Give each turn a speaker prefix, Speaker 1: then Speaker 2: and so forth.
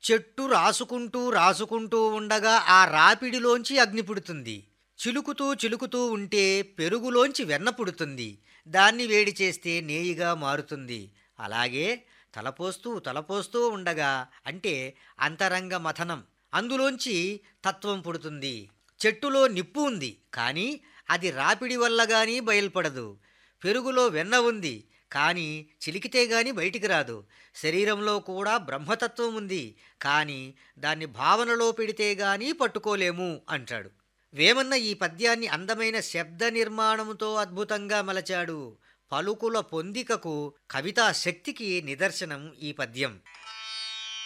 Speaker 1: చెట్టు రాసుకుంటూ రాసుకుంటూ ఉండగా ఆ రాపిడిలోంచి అగ్ని పుడుతుంది చిలుకుతూ చిలుకుతూ ఉంటే పెరుగులోంచి వెన్న పుడుతుంది దాన్ని వేడి చేస్తే నేయిగా మారుతుంది అలాగే తలపోస్తూ తలపోస్తూ ఉండగా అంటే అంతరంగ మథనం అందులోంచి తత్వం పుడుతుంది చెట్టులో నిప్పు ఉంది కానీ అది రాపిడి వల్ల గాని బయల్పడదు పెరుగులో వెన్న ఉంది కానీ చిలికితే గాని బయటికి రాదు శరీరంలో కూడా బ్రహ్మతత్వం ఉంది కానీ దాన్ని భావనలో పెడితే గాని పట్టుకోలేము అంటాడు వేమన్న ఈ పద్యాన్ని అందమైన శబ్ద నిర్మాణంతో అద్భుతంగా మలచాడు పలుకుల పొందికకు కవితా శక్తికి నిదర్శనం ఈ పద్యం